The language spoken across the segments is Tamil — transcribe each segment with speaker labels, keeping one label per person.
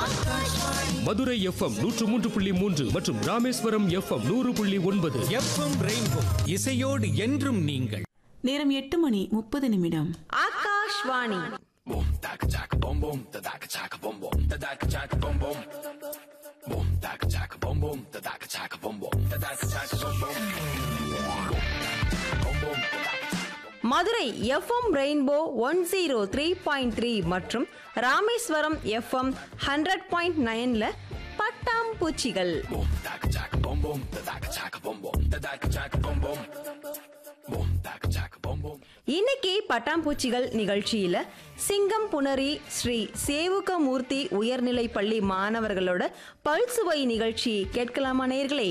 Speaker 1: மதுரை எஃப்எம் நூற்று மூன்று புள்ளி மூன்று மற்றும் ராமேஸ்வரம் எஃப்எம் நூறு புள்ளி ஒன்பது
Speaker 2: எஃப்எம் ரெயின்போ இசையோடு என்றும் நீங்கள்
Speaker 3: நேரம் எட்டு மணி முப்பது நிமிடம்
Speaker 4: Akashvani Madurai FM rainbow one zero three point three மற்றும் ராமேஸ்வரம் எஃப்எம் ஹண்ட்ரட் பாயிண்ட் நைன்ல பட்டாம்பூச்சிகள் இன்னைக்கு பட்டாம்பூச்சிகள் நிகழ்ச்சியில சிங்கம் புனரி ஸ்ரீ சேவுகமூர்த்தி உயர்நிலை பள்ளி மாணவர்களோட பல்சுவை நிகழ்ச்சி கேட்கலாமா நேர்களே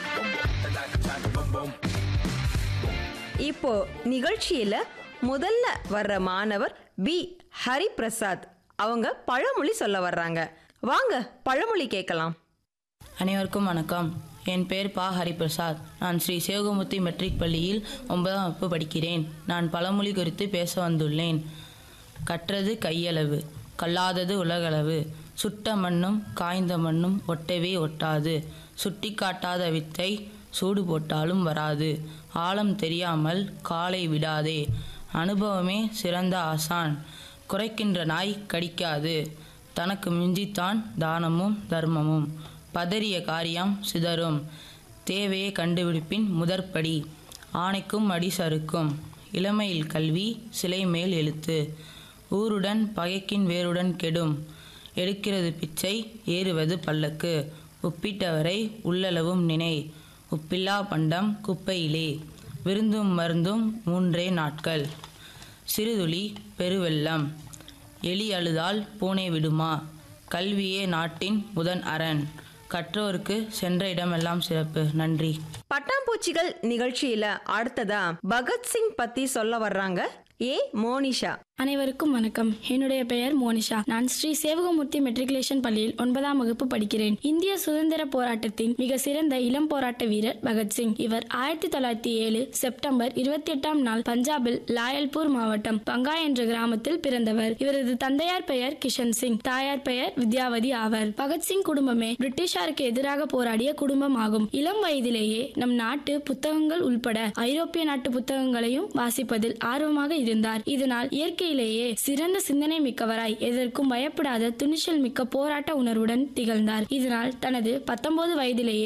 Speaker 4: இப்போ நிகழ்ச்சியில முதல்ல வர்ற மாணவர் பி ஹரிபிரசாத் அவங்க பழமொழி சொல்ல வர்றாங்க வாங்க பழமொழி கேட்கலாம்
Speaker 5: அனைவருக்கும் வணக்கம் என் பெயர் பா ஹரிபிரசாத் நான் ஸ்ரீ சிவகமுத்தி மெட்ரிக் பள்ளியில் ஒன்பதாம் வகுப்பு படிக்கிறேன் நான் பழமொழி குறித்து பேச வந்துள்ளேன் கற்றது கையளவு கல்லாதது உலகளவு சுட்ட மண்ணும் காய்ந்த மண்ணும் ஒட்டவே ஒட்டாது சுட்டி காட்டாத வித்தை சூடு போட்டாலும் வராது ஆழம் தெரியாமல் காலை விடாதே அனுபவமே சிறந்த ஆசான் குறைக்கின்ற நாய் கடிக்காது தனக்கு மிஞ்சித்தான் தானமும் தர்மமும் பதறிய காரியம் சிதறும் தேவையை கண்டுபிடிப்பின் முதற்படி ஆணைக்கும் அடி சறுக்கும் இளமையில் கல்வி சிலை மேல் எழுத்து ஊருடன் பகைக்கின் வேருடன் கெடும் எடுக்கிறது பிச்சை ஏறுவது பல்லக்கு உப்பிட்டவரை உள்ளளவும் நினை உப்பில்லா பண்டம் குப்பையிலே விருந்தும் மருந்தும் மூன்றே நாட்கள் சிறுதுளி பெருவெள்ளம் எலி அழுதால் பூனை விடுமா கல்வியே நாட்டின் முதன் அரண் கற்றோருக்கு சென்ற இடமெல்லாம் சிறப்பு நன்றி
Speaker 4: பட்டாம்பூச்சிகள் நிகழ்ச்சியில அடுத்ததா பகத்சிங் பத்தி சொல்ல வர்றாங்க ஏ மோனிஷா
Speaker 6: அனைவருக்கும் வணக்கம் என்னுடைய பெயர் மோனிஷா நான் ஸ்ரீ சேவகமூர்த்தி மெட்ரிகுலேஷன் பள்ளியில் ஒன்பதாம் வகுப்பு படிக்கிறேன் இந்திய சுதந்திர போராட்டத்தின் மிக சிறந்த இளம் போராட்ட வீரர் பகத்சிங் இவர் ஆயிரத்தி தொள்ளாயிரத்தி ஏழு செப்டம்பர் இருபத்தி எட்டாம் நாள் பஞ்சாபில் லாயல்பூர் மாவட்டம் பங்கா என்ற கிராமத்தில் பிறந்தவர் இவரது தந்தையார் பெயர் கிஷன் சிங் தாயார் பெயர் வித்யாவதி ஆவர் பகத்சிங் குடும்பமே பிரிட்டிஷாருக்கு எதிராக போராடிய குடும்பம் ஆகும் இளம் வயதிலேயே நம் நாட்டு புத்தகங்கள் உள்பட ஐரோப்பிய நாட்டு புத்தகங்களையும் வாசிப்பதில் ஆர்வமாக இருந்தார் இதனால் இயற்கையிலேயே சிறந்த சிந்தனை மிக்கவராய் எதற்கும் பயப்படாத துணிச்சல் மிக்க போராட்ட உணர்வுடன் திகழ்ந்தார் இதனால் தனது பத்தொன்பது வயதிலேயே